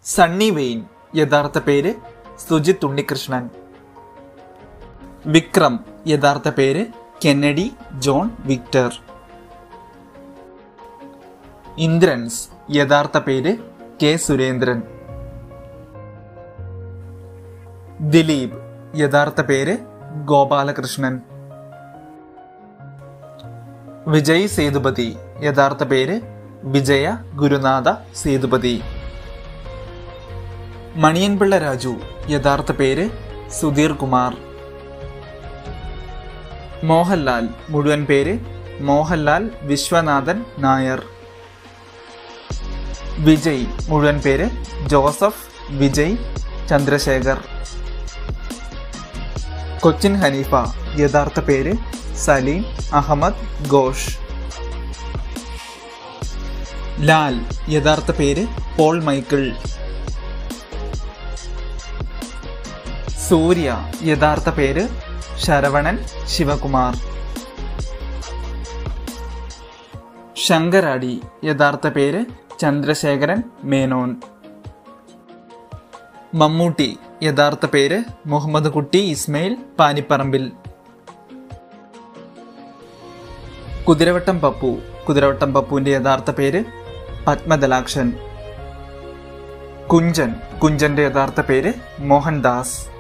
Sunny vein യഥാർത്ഥ പേര് സുജിത് ഉണ്ണികൃഷ്ണൻ വിക്രം യഥാർത്ഥ പേര് കെന്നഡി ജോൺ വിക്ടർ ഇന്ദ്രൻസ് യഥാർത്ഥ പേര് കെ സുരേന്ദ്രൻ ദിലീപ് യഥാർത്ഥ പേര് ഗോപാലകൃഷ്ണൻ വിജയ് സേതുപതി യഥാർത്ഥ പേര് വിജയ ഗുരുനാഥ സേതുപതി മണിയൻപിള്ള രാജു യഥാർത്ഥ പേര് സുധീർ കുമാർ മോഹൻലാൽ മുഴുവൻ പേര് മോഹൻലാൽ വിശ്വനാഥൻ നായർ വിജയ് മുഴുവൻ പേര് ജോസഫ് വിജയ് ചന്ദ്രശേഖർ കൊച്ചിൻ ഹനീഫ യഥാർത്ഥ പേര് സലീം അഹമ്മദ് ഘോഷ് ലാൽ യഥാർത്ഥ പേര് പോൾ മൈക്കിൾ സൂര്യ യഥാർത്ഥ പേര് ശരവണൻ ശിവകുമാർ ശങ്കരാടി യഥാർത്ഥ പേര് ചന്ദ്രശേഖരൻ മേനോൻ മമ്മൂട്ടി യഥാർത്ഥ പേര് മുഹമ്മദ് കുട്ടി ഇസ്മയിൽ പാനിപ്പറമ്പിൽ കുതിരവട്ടം പപ്പു കുതിരവട്ടം പപ്പുവിന്റെ യഥാർത്ഥ പേര് പത്മദലാക്ഷൻ കുഞ്ചൻ കുഞ്ചന്റെ യഥാർത്ഥ പേര് മോഹൻദാസ്